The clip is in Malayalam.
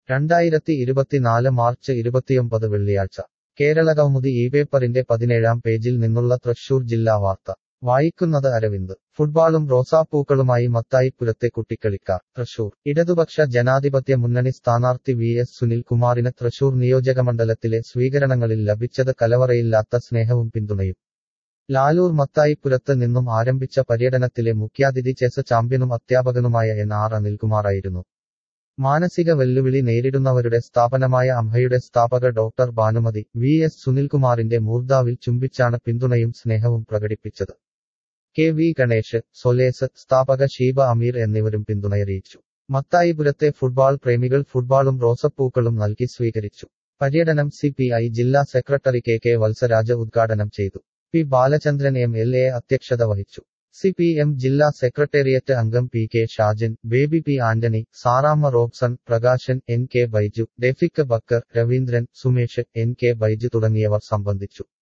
രണ്ടായിരത്തി ഇരുപത്തിനാല് മാർച്ച് ഇരുപത്തിയൊമ്പത് വെള്ളിയാഴ്ച കേരളകൗമുദി ഈ പേപ്പറിന്റെ പതിനേഴാം പേജിൽ നിന്നുള്ള തൃശൂർ ജില്ലാ വാർത്ത വായിക്കുന്നത് അരവിന്ദ് ഫുട്ബാളും റോസാപ്പൂക്കളുമായി മത്തായിപ്പുരത്തെ കുട്ടിക്കളിക്കാർ തൃശൂർ ഇടതുപക്ഷ ജനാധിപത്യ മുന്നണി സ്ഥാനാർത്ഥി വി എസ് സുനിൽകുമാറിന് തൃശൂർ നിയോജകമണ്ഡലത്തിലെ സ്വീകരണങ്ങളിൽ ലഭിച്ചത് കലവറയില്ലാത്ത സ്നേഹവും പിന്തുണയും ലാലൂർ മത്തായിപ്പുരത്ത് നിന്നും ആരംഭിച്ച പര്യടനത്തിലെ മുഖ്യാതിഥി ചെസ് ചാമ്പ്യനും അധ്യാപകനുമായ എൻ ആർ അനിൽകുമാറായിരുന്നു മാനസിക വെല്ലുവിളി നേരിടുന്നവരുടെ സ്ഥാപനമായ അംഹയുടെ സ്ഥാപക ഡോക്ടർ ഭാനുമതി വി എസ് സുനിൽകുമാറിന്റെ മൂർദാവിൽ ചുംബിച്ചാണ് പിന്തുണയും സ്നേഹവും പ്രകടിപ്പിച്ചത് കെ വി ഗണേഷ് സൊലേസ് സ്ഥാപക ഷീബ അമീർ എന്നിവരും പിന്തുണയറിയിച്ചു മത്തായിപുരത്തെ ഫുട്ബാൾ പ്രേമികൾ ഫുട്ബാളും റോസപ്പൂക്കളും നൽകി സ്വീകരിച്ചു പര്യടനം സി പി ഐ ജില്ലാ സെക്രട്ടറി കെ കെ വത്സരാജ ഉദ്ഘാടനം ചെയ്തു P Balachandran M L A അധ്യക്ഷത വഹിച്ചു സി പി എം ജില്ലാ സെക്രട്ടേറിയറ്റ് അംഗം P K Shajan Baby P Antony Saramma Robson Prakashan N K Baiju ഡെഫിക് ബക്കർ രവീന്ദ്രൻ സുമേഷ് എൻ കെ ബൈജു തുടങ്ങിയവർ സംബന്ധിച്ചു